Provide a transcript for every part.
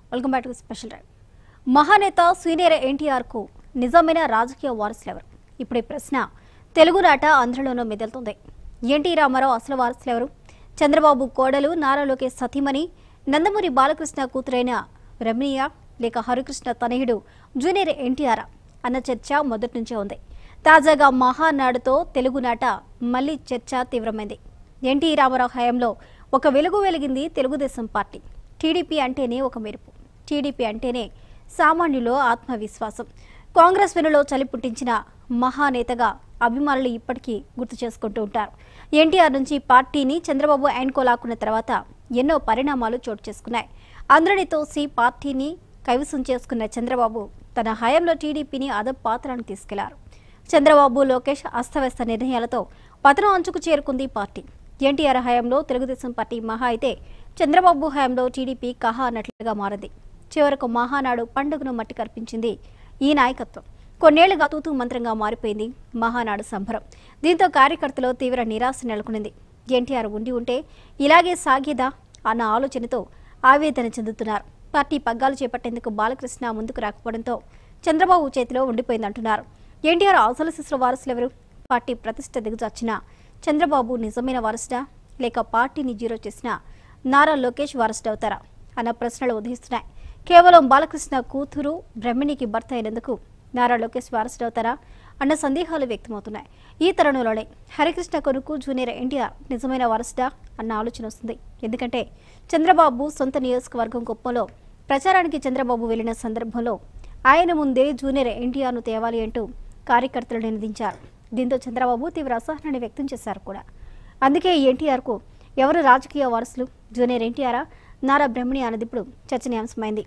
welcome back to special drive మహానేత senior ఎన్టీఆర్కు నిజమైన రాజకీయ వారసులు ఎవరు ఇప్పుడు ఈ ప్రశ్న తెలుగునాట ఆంధ్రలోనూ మెదులుతుంది ఎన్టీ రామారావు అసలు వారసులు ఎవరు చంద్రబాబు కోడలు నారా లోకేష్ సతీమణి నందమూరి బాలకృష్ణ కూతురైన రమణీయ లేక హరికృష్ణ తనయుడు జూనియర్ ఎన్టీఆర్ అన్న చర్చ మొదటి నుంచే ఉంది తాజాగా మహానాడుతో తెలుగునాట మళ్లీ చర్చ తీవ్రమైంది ఎన్టీ రామారావు హయాంలో ఒక వెలుగు వెలిగింది తెలుగుదేశం పార్టీ టీడీపీ అంటేనే ఒక మెరుపు టీడీపీ అంటేనే సామాన్యులో ఆత్మవిశ్వాసం కాంగ్రెస్ వెనులో చలి పుట్టించిన మహానేతగా అభిమానులు ఇప్పటికీ గుర్తు చేసుకుంటూ ఉంటారు ఎన్టీఆర్ నుంచి పార్టీని చంద్రబాబు లాక్కున్న తర్వాత ఎన్నో పరిణామాలు చోటు చేసుకున్నాయి అందరిని తోసి పార్టీని కైవసం చేసుకున్న చంద్రబాబు తన హయాంలో టీడీపీని అదప్ పాత్రను తీసుకెళ్లారు చంద్రబాబు లోకేష్ అస్తవ్యస్త నిర్ణయాలతో పతనం అంచుకు చేరుకుంది పార్టీ ఎన్టీఆర్ హయాంలో తెలుగుదేశం పార్టీ మహా అయితే చంద్రబాబు హయాంలో టీడీపీ కహా అన్నట్లుగా మారింది చివరకు మహానాడు పండుగను మట్టి కల్పించింది ఈ నాయకత్వం కొన్నేళ్లుగా తూతూ మంత్రంగా మారిపోయింది మహానాడు సంబరం దీంతో కార్యకర్తలో తీవ్ర నిరాశ నెలకొనింది ఎన్టీఆర్ ఉండి ఉంటే ఇలాగే సాగేదా అన్న ఆలోచనతో ఆవేదన చెందుతున్నారు పార్టీ పగ్గాలు చేపట్టేందుకు బాలకృష్ణ ముందుకు రాకపోవడంతో చంద్రబాబు చేతిలో ఉండిపోయిందంటున్నారు ఎన్టీఆర్ అసలు శిశుల వారసులు ఎవరు పార్టీ ప్రతిష్ట దిగజార్చిన చంద్రబాబు నిజమైన వారసుడా లేక పార్టీని జీరో చేసిన నారా లోకేష్ వారసుడవుతారా అన్న ప్రశ్నలు ఉదయిస్తున్నాయి కేవలం బాలకృష్ణ కూతురు బ్రహ్మిణికి భర్త అయినందుకు నారా లోకేష్ వారసుడవుతారా అన్న సందేహాలు వ్యక్తమవుతున్నాయి ఈ తరుణంలోనే హరికృష్ణ కొనుక్కు జూనియర్ ఎన్టీఆర్ నిజమైన వారసుడా అన్న ఆలోచన వస్తుంది ఎందుకంటే చంద్రబాబు సొంత నియోజకవర్గం కుప్పంలో ప్రచారానికి చంద్రబాబు వెళ్లిన సందర్భంలో ఆయన ముందే జూనియర్ ఎన్టీఆర్ను తేవాలి అంటూ కార్యకర్తలు నినదించారు దీంతో చంద్రబాబు తీవ్ర అసహనాన్ని వ్యక్తం చేశారు కూడా అందుకే ఎన్టీఆర్కు ఎవరు రాజకీయ వారసులు జూనియర్ ఎన్టీఆరా నారా బ్రహ్మణి అన్నది ఇప్పుడు చర్చనీయాంశమైంది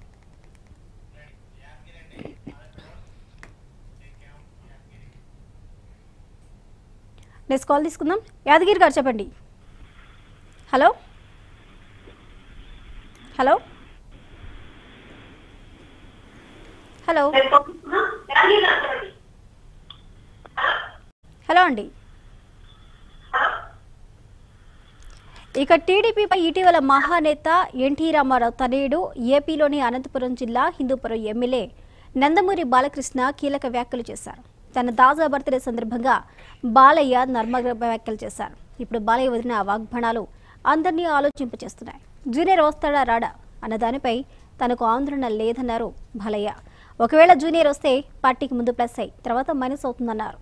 నెక్స్ట్ కాల్ తీసుకుందాం యాదగిరి గారు చెప్పండి హలో హలో హలో హలో అండి ఇక టీడీపీపై ఇటీవల మహానేత ఎన్టీ రామారావు తనయుడు ఏపీలోని అనంతపురం జిల్లా హిందూపురం ఎమ్మెల్యే నందమూరి బాలకృష్ణ కీలక వ్యాఖ్యలు చేశారు తన తాజా బర్త్డే సందర్భంగా బాలయ్య నర్మగ వ్యాఖ్యలు చేశారు ఇప్పుడు బాలయ్య వదిలిన వాగ్బాణాలు అందరినీ ఆలోచింపచేస్తున్నాయి జూనియర్ వస్తాడా రాడా అన్న దానిపై తనకు ఆందోళన లేదన్నారు బాలయ్య ఒకవేళ జూనియర్ వస్తే పార్టీకి ముందు ప్లస్ అయి తర్వాత మైనస్ అవుతుందన్నారు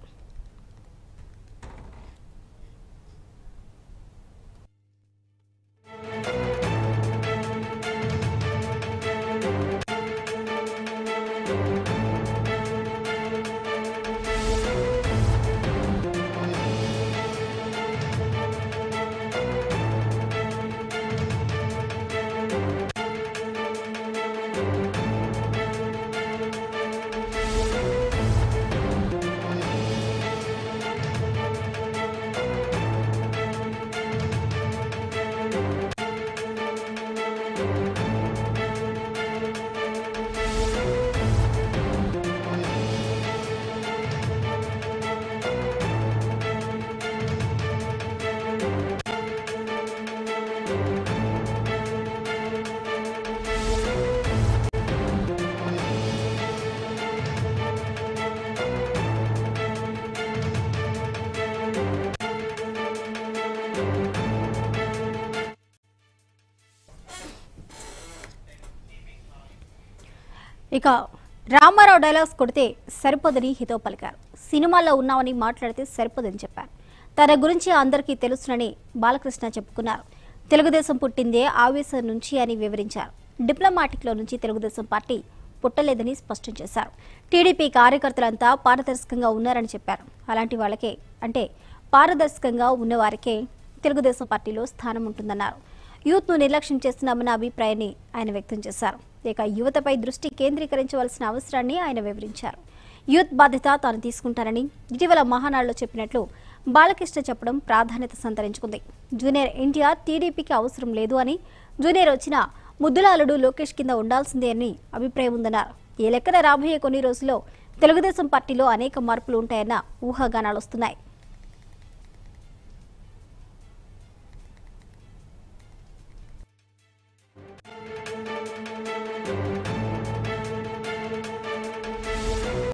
ఇక రామారావు డైలాగ్స్ కొడితే సరిపోదని హితో పలికారు సినిమాల్లో ఉన్నామని మాట్లాడితే సరిపోదని చెప్పారు తన గురించి అందరికీ తెలుసునని బాలకృష్ణ చెప్పుకున్నారు తెలుగుదేశం పుట్టిందే ఆవేశం నుంచి అని వివరించారు డిప్లొమాటిక్లో నుంచి తెలుగుదేశం పార్టీ పుట్టలేదని స్పష్టం చేశారు టీడీపీ కార్యకర్తలంతా పారదర్శకంగా ఉన్నారని చెప్పారు అలాంటి వాళ్ళకే అంటే పారదర్శకంగా ఉన్నవారికే తెలుగుదేశం పార్టీలో స్థానం ఉంటుందన్నారు యూత్ను నిర్లక్ష్యం చేస్తున్నామన్న అభిప్రాయాన్ని ఆయన వ్యక్తం చేశారు ఇక యువతపై దృష్టి కేంద్రీకరించవలసిన అవసరాన్ని ఆయన వివరించారు యూత్ బాధ్యత తాను తీసుకుంటానని ఇటీవల మహానాడులో చెప్పినట్లు బాలకృష్ణ చెప్పడం ప్రాధాన్యత సంతరించుకుంది జూనియర్ ఎన్టీఆర్ టీడీపీకి అవసరం లేదు అని జూనియర్ వచ్చిన ముద్దులాలుడు లోకేష్ కింద ఉండాల్సిందే అని అభిప్రాయం ఉందన్నారు ఈ లెక్కన రాబోయే కొన్ని రోజుల్లో తెలుగుదేశం పార్టీలో అనేక మార్పులు ఉంటాయన్న ఊహాగానాలు వస్తున్నాయి